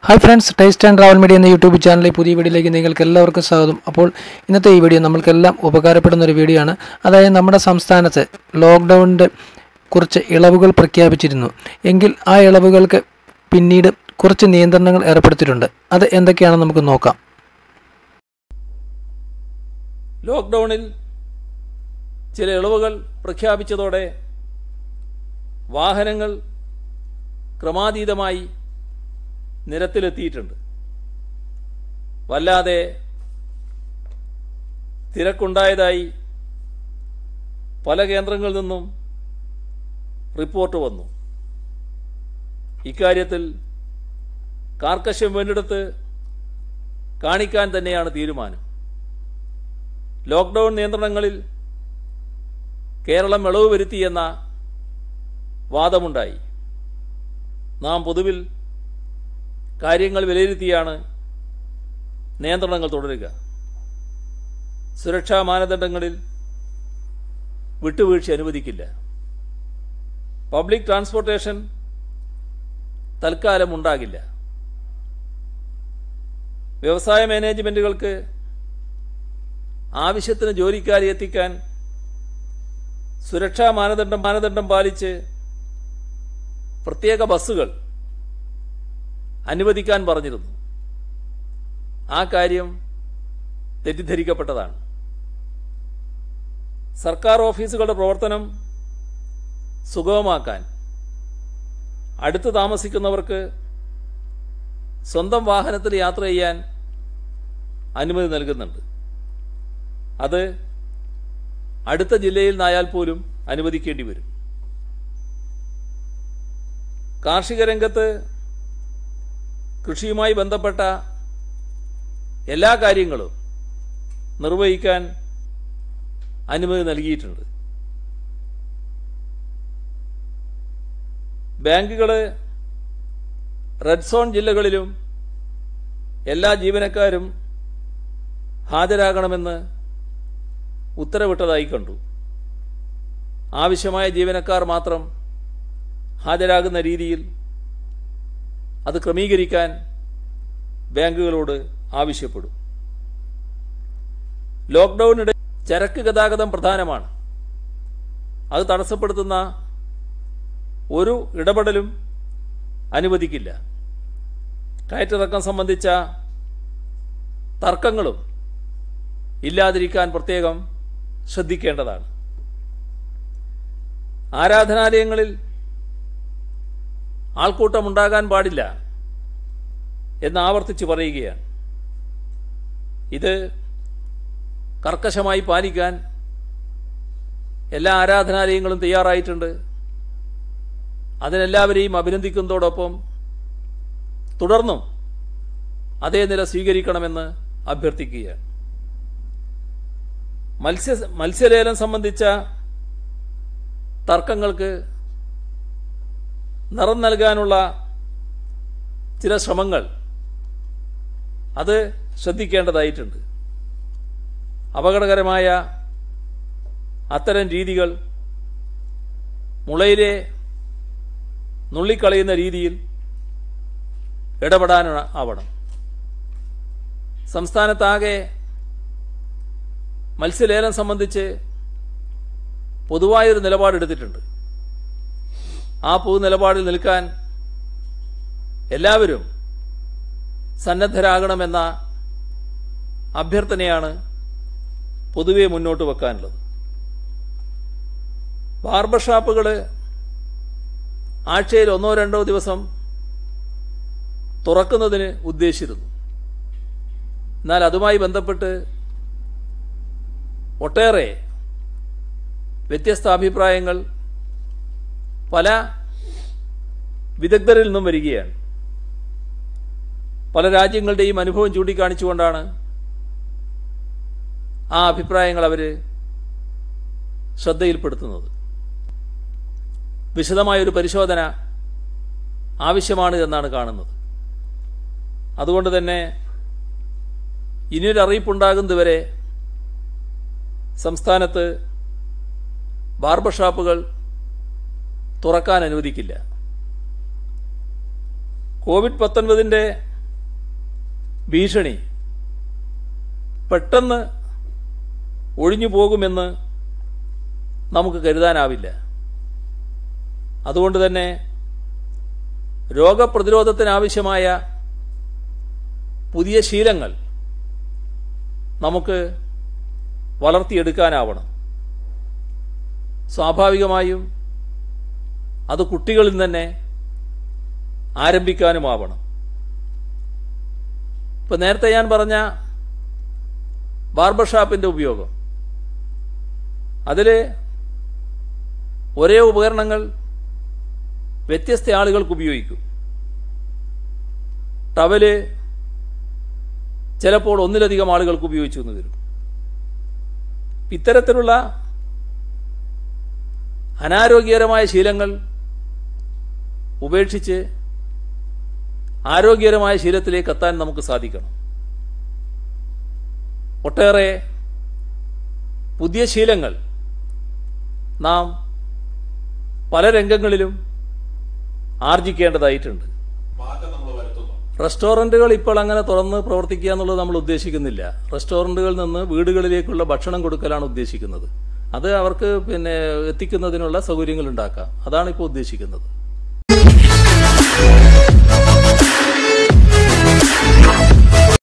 hi friends taste and travel media എന്ന YouTube ചാനലിലെ പുതിയ വീഡിയോയിലേക്ക് നിങ്ങൾക്ക് എല്ലാവർക്കും സ്വാഗതം അപ്പോൾ ഇന്നത്തെ ഈ വീഡിയോ നമ്മൾക്കെല്ലാം ഉപകാരപ്പെടുന്ന ഒരു വീഡിയോ ആണ് അതായത് നമ്മുടെ സംസ്ഥാനത്ത് ലോക്ക്ഡൗണിൻ്റെ കുറച്ച് ഇളവുകൾ പ്രഖ്യാപിച്ചിരുന്നു എങ്കിൽ ആ ഇളവുകൾക്ക് പിന്നീട് കുറച്ച് നിയന്ത്രണങ്ങൾ ഏർപ്പെടുത്തിയിട്ടുണ്ട് അത് എന്തൊക്കെയാണെന്ന് നമുക്ക് നോക്കാം ലോക്ക്ഡൗണിൽ ചില ഇളവുകൾ പ്രഖ്യാപിച്ചതോടെ വാഹനങ്ങൾ ക്രമാതീതമായി നിരത്തിലെത്തിയിട്ടുണ്ട് വല്ലാതെ തിരക്കുണ്ടായതായി പല കേന്ദ്രങ്ങളിൽ നിന്നും റിപ്പോർട്ട് വന്നു ഇക്കാര്യത്തിൽ കാർക്കശ്യം വേണ്ടിടത്ത് കാണിക്കാൻ തന്നെയാണ് തീരുമാനം ലോക്ക്ഡൗൺ നിയന്ത്രണങ്ങളിൽ കേരളം ഇളവ് വരുത്തിയെന്ന വാദമുണ്ടായി നാം പൊതുവിൽ കാര്യങ്ങൾ വിലയിരുത്തിയാണ് നിയന്ത്രണങ്ങൾ തുടരുക സുരക്ഷാ മാനദണ്ഡങ്ങളിൽ വിട്ടുവീഴ്ച അനുവദിക്കില്ല പബ്ലിക് ട്രാൻസ്പോർട്ടേഷൻ തൽക്കാലം ഉണ്ടാകില്ല വ്യവസായ മാനേജ്മെന്റുകൾക്ക് ആവശ്യത്തിന് ജോലിക്കാരെ എത്തിക്കാൻ സുരക്ഷാ മാനദണ്ഡം മാനദണ്ഡം പാലിച്ച് പ്രത്യേക ബസ്സുകൾ അനുവദിക്കാൻ പറഞ്ഞിരുന്നു ആ കാര്യം തെറ്റിദ്ധരിക്കപ്പെട്ടതാണ് സർക്കാർ ഓഫീസുകളുടെ പ്രവർത്തനം സുഗമമാക്കാൻ അടുത്ത് താമസിക്കുന്നവർക്ക് സ്വന്തം വാഹനത്തിൽ യാത്ര ചെയ്യാൻ അനുമതി നൽകുന്നുണ്ട് അത് അടുത്ത ജില്ലയിൽ നിന്നായാൽ പോലും അനുവദിക്കേണ്ടി വരും കാർഷിക രംഗത്ത് കൃഷിയുമായി ബന്ധപ്പെട്ട എല്ലാ കാര്യങ്ങളും നിർവഹിക്കാൻ അനുമതി നൽകിയിട്ടുണ്ട് ബാങ്കുകൾ റെഡ് സോൺ ജില്ലകളിലും എല്ലാ ജീവനക്കാരും ഹാജരാകണമെന്ന് ഉത്തരവിട്ടതായി കണ്ടു ആവശ്യമായ ജീവനക്കാർ മാത്രം ഹാജരാകുന്ന രീതിയിൽ അത് ക്രമീകരിക്കാൻ ബാങ്കുകളോട് ആവശ്യപ്പെടും ലോക്ക്ഡൌണിടെ ചരക്ക് ഗതാഗതം പ്രധാനമാണ് അത് തടസ്സപ്പെടുത്തുന്ന ഒരു ഇടപെടലും അനുവദിക്കില്ല കയറ്റിറക്കം സംബന്ധിച്ച തർക്കങ്ങളും ഇല്ലാതിരിക്കാൻ പ്രത്യേകം ശ്രദ്ധിക്കേണ്ടതാണ് ആരാധനാലയങ്ങളിൽ ആൾക്കൂട്ടമുണ്ടാകാൻ പാടില്ല എന്ന് ആവർത്തിച്ച് പറയുകയാണ് ഇത് കർക്കശമായി പാലിക്കാൻ എല്ലാ ആരാധനാലയങ്ങളും തയ്യാറായിട്ടുണ്ട് അതിനെല്ലാവരെയും അഭിനന്ദിക്കുന്നതോടൊപ്പം തുടർന്നും അതേ നില സ്വീകരിക്കണമെന്ന് അഭ്യർത്ഥിക്കുകയാണ് മത്സ്യ മത്സ്യലേലം സംബന്ധിച്ച തർക്കങ്ങൾക്ക് നിറം നൽകാനുള്ള ചില ശ്രമങ്ങൾ അത് ശ്രദ്ധിക്കേണ്ടതായിട്ടുണ്ട് അപകടകരമായ അത്തരം രീതികൾ മുളയിലെ നുള്ളിക്കളയുന്ന രീതിയിൽ ഇടപെടാൻ ആവണം സംസ്ഥാനത്താകെ മത്സ്യലേലം സംബന്ധിച്ച് പൊതുവായൊരു നിലപാടെടുത്തിട്ടുണ്ട് ആ പൊതു നിലപാടിൽ നിൽക്കാൻ എല്ലാവരും സന്നദ്ധരാകണമെന്ന അഭ്യർത്ഥനയാണ് പൊതുവെ മുന്നോട്ട് വെക്കാനുള്ളത് ബാർബർ ഷാപ്പുകൾ ആഴ്ചയിൽ ഒന്നോ രണ്ടോ ദിവസം തുറക്കുന്നതിന് ഉദ്ദേശിച്ചിരുന്നു എന്നാൽ അതുമായി ബന്ധപ്പെട്ട് ഒട്ടേറെ വ്യത്യസ്ത അഭിപ്രായങ്ങൾ പല വിദഗ്ധരിൽ നിന്നും വരികയാണ് പല രാജ്യങ്ങളുടെയും അനുഭവം ചൂണ്ടിക്കാണിച്ചുകൊണ്ടാണ് ആ അഭിപ്രായങ്ങൾ അവർ ശ്രദ്ധയിൽപ്പെടുത്തുന്നത് വിശദമായൊരു പരിശോധന ആവശ്യമാണ് എന്നാണ് കാണുന്നത് അതുകൊണ്ട് തന്നെ ഇനിയൊരു അറിയിപ്പുണ്ടാകുന്നതുവരെ സംസ്ഥാനത്ത് ബാർബർ ഷാപ്പുകൾ തുറക്കാൻ അനുവദിക്കില്ല കോവിഡ് പത്തൊൻപതിൻ്റെ ഭീഷണി പെട്ടെന്ന് ഒഴിഞ്ഞു പോകുമെന്ന് നമുക്ക് കരുതാനാവില്ല അതുകൊണ്ട് തന്നെ രോഗപ്രതിരോധത്തിനാവശ്യമായ പുതിയ ശീലങ്ങൾ നമുക്ക് വളർത്തിയെടുക്കാനാവണം സ്വാഭാവികമായും അത് കുട്ടികളിൽ തന്നെ ആരംഭിക്കാനുമാവണം ഇപ്പം നേരത്തെ ഞാൻ പറഞ്ഞ ബാർബർ ഷാപ്പിൻ്റെ ഉപയോഗം അതിൽ ഒരേ ഉപകരണങ്ങൾ വ്യത്യസ്ത ആളുകൾക്ക് ഉപയോഗിക്കും ടവല് ചിലപ്പോൾ ഒന്നിലധികം ആളുകൾക്ക് ഉപയോഗിച്ചു എന്ന് വരും ഇത്തരത്തിലുള്ള അനാരോഗ്യകരമായ ശീലങ്ങൾ ഉപേക്ഷിച്ച് ആരോഗ്യകരമായ ശീലത്തിലേക്ക് എത്താൻ നമുക്ക് സാധിക്കണം ഒട്ടേറെ പുതിയ ശീലങ്ങൾ നാം പല രംഗങ്ങളിലും ആർജിക്കേണ്ടതായിട്ടുണ്ട് മാറ്റം നമ്മൾ വരുത്തുന്നു റെസ്റ്റോറൻറ്റുകൾ ഇപ്പോൾ അങ്ങനെ തുറന്ന് പ്രവർത്തിക്കുക എന്നുള്ളത് നമ്മൾ ഉദ്ദേശിക്കുന്നില്ല റെസ്റ്റോറൻറ്റുകളിൽ നിന്ന് വീടുകളിലേക്കുള്ള ഭക്ഷണം കൊടുക്കലാണ് ഉദ്ദേശിക്കുന്നത് അത് അവർക്ക് പിന്നെ എത്തിക്കുന്നതിനുള്ള സൗകര്യങ്ങൾ ഉണ്ടാക്കാം അതാണ് ഇപ്പോൾ ഉദ്ദേശിക്കുന്നത്